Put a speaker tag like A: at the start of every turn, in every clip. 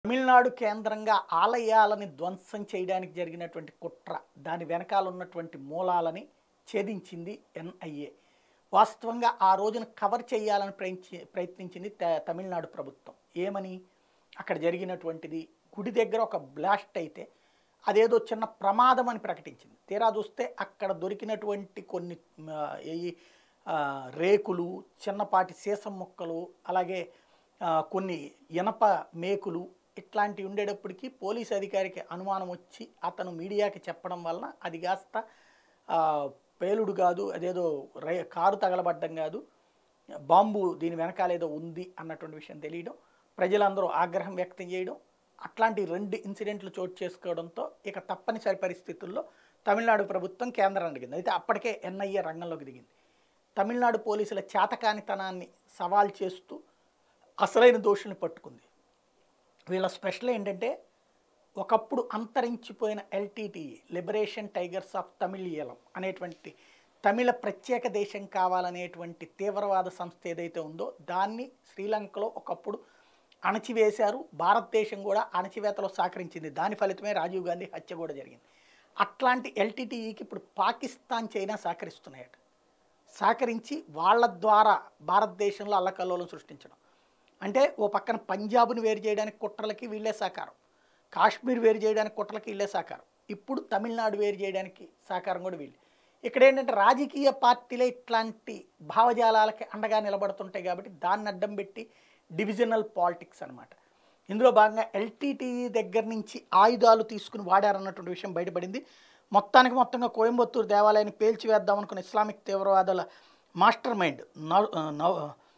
A: తమిళనాడు కేంద్రంగా ఆలయాలని ధ్వంసం చేయడానికి జరిగినటువంటి కుట్ర దాని వెనకాల ఉన్నటువంటి మూలాలని ఛేదించింది ఎన్ఐఏ వాస్తవంగా ఆ రోజున కవర్ చేయాలని ప్రయత్నించి ప్రయత్నించింది త- తమిళనాడు ప్రభుత్వం ఏమని అక్కడ జరిగినటువంటిది గుడి దగ్గర ఒక బ్లాస్ట్ అయితే అదేదో చిన్న ప్రమాదం అని ప్రకటించింది తీరా చూస్తే అక్కడ దొరికినటువంటి కొన్ని ఆ, ఈ ఆ, రేకులు చిన్నపాటి సీసం ముక్కలు అలాగే ఆ, కొన్ని ఇనప మేకులు ఇట్లాంటివి ఉండేటప్పటికీ పోలీస్ అధికారికి అనుమానం వచ్చి అతను మీడియాకి చెప్పడం వలన అది కాస్త ఆ, పేలుడు కాదు అదేదో రే కారు తగలబడ్డం కాదు బాంబు దీని వెనకాల ఏదో ఉంది అన్నటువంటి విషయం తెలియడం ప్రజలందరూ ఆగ్రహం వ్యక్తం చేయడం అట్లాంటి రెండు ఇన్సిడెంట్లు చోటు చేసుకోవడంతో ఇక తప్పనిసరి పరిస్థితుల్లో తమిళనాడు ప్రభుత్వం కేంద్రం అడిగింది అయితే అప్పటికే ఎన్ఐఏ రంగంలోకి దిగింది తమిళనాడు పోలీసుల చేతకానితనాన్ని సవాల్ చేస్తూ అసలైన దోషుల్ని పట్టుకుంది వీళ్ళ స్పెషల్ ఏంటంటే ఒకప్పుడు అంతరించిపోయిన LTT liberation tigers of Tamil Eelam అనేటువంటి తమిళ ప్రత్యేక దేశం కావాలనేటువంటి తీవ్రవాద సంస్థ ఏదైతే ఉందో దాన్ని శ్రీలంకలో ఒకప్పుడు అణచివేశారు భారతదేశం కూడా అణచివేతలో సహకరించింది దాని ఫలితమే రాజీవ్ గాంధీ హత్య కూడా జరిగింది అట్లాంటి ఎల్టీటీఈకి ఇప్పుడు పాకిస్తాన్ చైనా సహకరిస్తున్నాయట సహకరించి వాళ్ళ ద్వారా భారతదేశంలో అల్లకల్లోలం సృష్టించడం అంటే ఓ పక్కన పంజాబ్ని వేరు చేయడానికి కుట్రలకి వీళ్ళే సహకారం కాశ్మీర్ వేరు చేయడానికి కుట్రలకి వీళ్ళే సహకారం ఇప్పుడు తమిళనాడు వేరు చేయడానికి సహకారం కూడా వీళ్ళు ఇక్కడ ఏంటంటే రాజకీయ పార్టీలే ఇట్లాంటి భావజాలాలకి అండగా నిలబడుతుంటాయి కాబట్టి దాన్ని అడ్డం పెట్టి డివిజనల్ పాలిటిక్స్ అన్నమాట ఇందులో భాగంగా ఎల్టీటీఈ దగ్గర నుంచి ఆయుధాలు తీసుకుని వాడారన్నటువంటి విషయం బయటపడింది మొత్తానికి మొత్తంగా కోయంబత్తూరు దేవాలయాన్ని పేల్చివేద్దాం అనుకున్న ఇస్లామిక్ తీవ్రవాదుల మాస్టర్ మైండ్ నవ్- నవ్-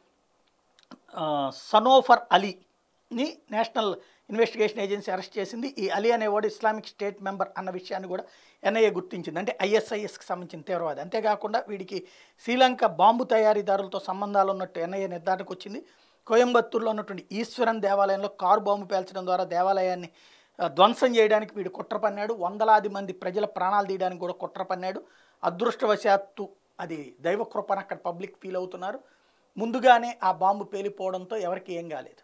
A: ఆ, సనోఫర్ అలీని నేషనల్ ఇన్వెస్టిగేషన్ ఏజెన్సీ అరెస్ట్ చేసింది ఈ అలీ అనేవాడు ఇస్లామిక్ స్టేట్ మెంబర్ అన్న విషయాన్ని కూడా ఎన్ఐఏ గుర్తించింది అంటే ఐఎస్ఐఎస్కి సంబంధించిన తీవ్రవాది అంతేకాకుండా వీడికి శ్రీలంక బాంబు తయారీదారులతో సంబంధాలు ఉన్నట్టు ఎన్ఐఏ నిర్ధారణకు వచ్చింది కోయంబత్తూరులో ఉన్నటువంటి ఈశ్వరన్ దేవాలయంలో కారు బాంబు పేల్చడం ద్వారా దేవాలయాన్ని ఆ, ధ్వంసం చేయడానికి వీడు కుట్ర పన్నాడు వందలాది మంది ప్రజల ప్రాణాలు తీయడానికి కూడా కుట్ర పన్నాడు అదృష్టవశాత్తు అది దైవకృపను అక్కడ పబ్లిక్ ఫీల్ అవుతున్నారు ముందుగానే ఆ బాంబు పేలిపోవడంతో ఎవరికి ఏం కాలేదు